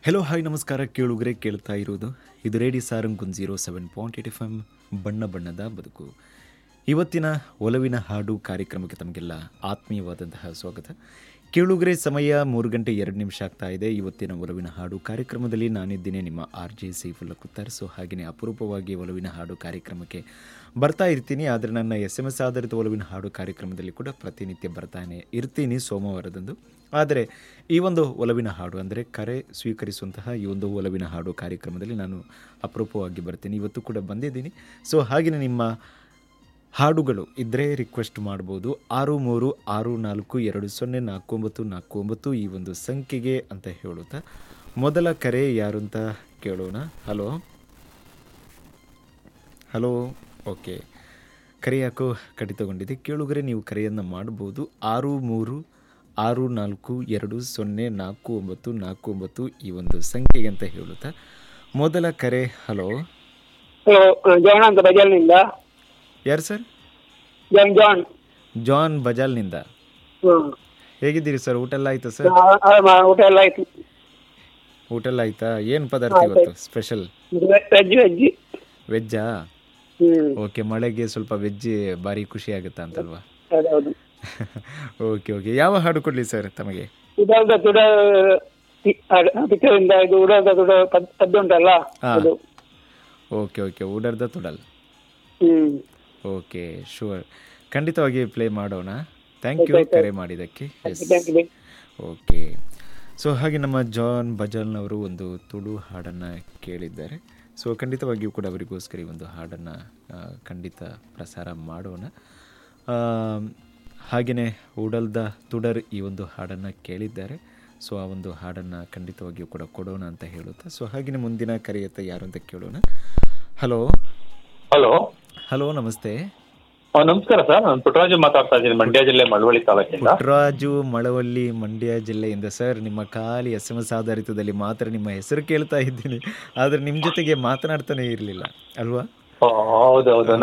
Hello hi ನಮಸ್ಕಾರ ಕೇಳುಗರೆ ಕೇಳ್ತಾ ಇರೋದು ಇದು ರೇಡಿ ಸಾರಂಗುನ್ zero seven point eight F M ಬಣ್ಣ ಬಣ್ಣದ ಬದುಕು ಇವತ್ತಿನ ಒಲವಿನ ಹಾಡು ಕಾರ್ಯಕ್ರಮಕ್ಕೆ ತಮಗೆಲ್ಲ ಆತ್ಮೀಯವಾದಂತಹ ಸ್ವಾಗತ ಕೇಳುಗರೆ ಸಮಯ ಮೂರು ಗಂಟೆ ಎರಡು ನಿಮಿಷ ಆಗ್ತಾ ಇದೆ ಇವತ್ತಿನ ಒಲವಿನ ಹಾಡು ಕಾರ್ಯಕ್ರಮದಲ್ಲಿ ನಾನಿದ್ದೇನೆ ನಿಮ್ಮ R J Saifulla Kuttar so ಹಾಗೆಯೇ ಅಪರೂಪವಾಗಿ ಒಲವಿನ ಹಾಡು ಕಾರ್ಯಕ್ರಮಕ್ಕೆ ಬರ್ತಾ ಇರ್ತೀನಿ ಆದರೆ ನನ್ನ ಎಸ್ ಎಮ್ ಎಸ್ ಆಧಾರಿತ ಒಲವಿನ ಹಾಡು ಕಾರ್ಯಕ್ರಮದಲ್ಲಿ ಕೂಡ ಪ್ರತಿನಿತ್ಯ ಬರ್ತಾನೆ ಇರ್ತೀನಿ ಸೋಮವಾರದಂದು ಆದರೆ ಈ ಒಂದು ಒಲವಿನ ಹಾಡು ಅಂದರೆ ಕರೆ ಸ್ವೀಕರಿಸುವಂತಹ ಈ ಒಂದು ಒಲವಿನ ಹಾಡು ಕಾರ್ಯಕ್ರಮದಲ್ಲಿ ನಾನು ಅಪರೂಪವಾಗಿ ಬರ್ತೀನಿ ಇವತ್ತು ಕೂಡ ಬಂದಿದ್ದೀನಿ ಸೊ ಹಾಗೆಯೇ ನಿಮ್ಮ ಹಾಡುಗಳು ಇದ್ದರೆ ರಿಕ್ವೆಸ್ಟ್ ಮಾಡ್ಬೋದು ಆರು ಮೂರು ಆರು ನಾಲ್ಕು ಎರಡು ಸೊನ್ನೆ ನಾಲ್ಕು ಒಂಬತ್ತು ನಾಲ್ಕು ಒಂಬತ್ತು ಈ ಒಂದು ಸಂಖ್ಯೆಗೆ ಅಂತ ಹೇಳುತ್ತಾ ಮೊದಲ ಕರೆ ಯಾರು ಅಂತ ಕೇಳೋಣ ಹಲೋ ಹಲೋ ಓಕೆ ಕರೆ ಯಾಕೋ ಕಡಿತಗೊಂಡಿದೆ ಕೇಳುಗರೆ ನೀವು ಕರೆಯನ್ನು ಮಾಡ್ಬೋದು ಆರು ಮೂರು ಆರು ನಾಲ್ಕು ಎರಡು ಸೊನ್ನೆ ನಾಲ್ಕು ಒಂಬತ್ತು ನಾಲ್ಕು ಒಂಬತ್ತು ಈ ಒಂದು ಸಂಖ್ಯೆಗೆ ಅಂತ ಹೇಳುತ್ತಾ ಮೊದಲ ಕರೆ ಹಲೋ ಹಲೋ ಜಾನ್ ಅಂತ ಬಜಾರ್ನಿಂದ ಯಾರು ಸರ್ ಜಾನ್ ಜಾನ್ ಜಾನ್ ಬಜಾಲ್ನಿಂದ ಹ್ಮ್. ಹೇಗಿದ್ದೀರಿ ಸರ್ ಊಟ ಎಲ್ಲ ಆಯ್ತಾ ಸರ್ ಆ, ಆ, ಮ- ಊಟ ಎಲ್ಲ ಆಯ್ತು ಊಟ ಎಲ್ಲ ಆಯ್ತಾ ಏನು ಪದಾರ್ಥ ಇವತ್ತು ಸ್ಪೆಷಲ್ ವೆಜ್ ವೆಜ್ ವೆಜ್ಜಾ ಹ್ಮ್ ಓಕೆ ಮಳೆಗೆ ಸ್ವಲ್ಪ ವೆಜ್ ಭಾರಿ ಖುಷಿ ಆಗುತ್ತಾ ಅಂತಲ್ವಾ ಹೌದೌದು ಓಕೆ ಓಕೆ ಯಾವ ಹಾಡು ಕೊಡಲಿ ಸರ್ ತಮಗೆ ಉಡಾದ ತುಡ ಪಿಕ್ಚರಿಂದ ಇದು ಉಡಾದ ತುಡ ಪದ್- ಪದ್ಯ ಉಂಟಲ್ಲ ಹಾ. ಅದು ಓಕೆ ಓಕೆ ಊಡರ್ದ ತುಡಲ್ ಹ್ಮ್ ಓಕೆ ಶೂರ್ ಖಂಡಿತವಾಗಿ ಪ್ಲೇ ಮಾಡೋಣ ಥ್ಯಾಂಕ್ ಯು ಕರೆ ಮಾಡಿದ್ದಕ್ಕೆ yes thank you okay so ಹಾಗೆ ನಮ್ಮ ಜಾನ್ ಬಜಾಲ್ನವರು ಒಂದು ತುಳು ಹಾಡನ್ನು ಕೇಳಿದ್ದಾರೆ ಸೊ ಖಂಡಿತವಾಗಿಯೂ ಕೂಡ ಅವರಿಗೋಸ್ಕರ ಈ ಒಂದು ಹಾಡನ್ನು ಖಂಡಿತ ಪ್ರಸಾರ ಮಾಡೋಣ ಹಾಗೆಯೇ ಉಡಲ್ದ ತುಡರ್ ಈ ಒಂದು ಹಾಡನ್ನು ಕೇಳಿದ್ದಾರೆ ಸೊ ಆ ಒಂದು ಹಾಡನ್ನು ಖಂಡಿತವಾಗಿಯೂ ಕೂಡ ಕೊಡೋಣ ಅಂತ ಹೇಳುತ್ತಾ ಸೊ ಹಾಗೆಯೇ ಮುಂದಿನ ಕರೆಯತ್ತ ಯಾರು ಅಂತ ಕೇಳೋಣ ಹಲೋ ಹಲೋ ಹಲೋ ನಮಸ್ತೆ ಆ, ನಮಸ್ಕಾರ ಸರ್ ನಾನು ಪುಟ್ಟರಾಜು ಮಾತಾಡ್ತಾ ಇದ್ದೀನಿ ಮಂಡ್ಯ ಜಿಲ್ಲೆ ಮಳವಳ್ಳಿ ತಾಲೂಕಿಂದ ಪುಟ್ಟರಾಜು ಮಳವಳ್ಳಿ ಮಂಡ್ಯ ಜಿಲ್ಲೆಯಿಂದ ಸರ್ ನಿಮ್ಮ ಖಾಲಿ ಎಸ್ ಎಮ್ ಎಸ್ ಆಧಾರಿತದಲ್ಲಿ ಮಾತ್ರ ನಿಮ್ಮ ಹೆಸರು ಕೇಳ್ತಾ ಇದ್ದೀನಿ ಆದರೆ ನಿಮ್ಮ ಜೊತೆಗೆ ಮಾತನಾಡ್ತಾನೆ ಇರಲಿಲ್ಲ ಅಲ್ವಾ ಓ, ಹೌದು ಹೌದು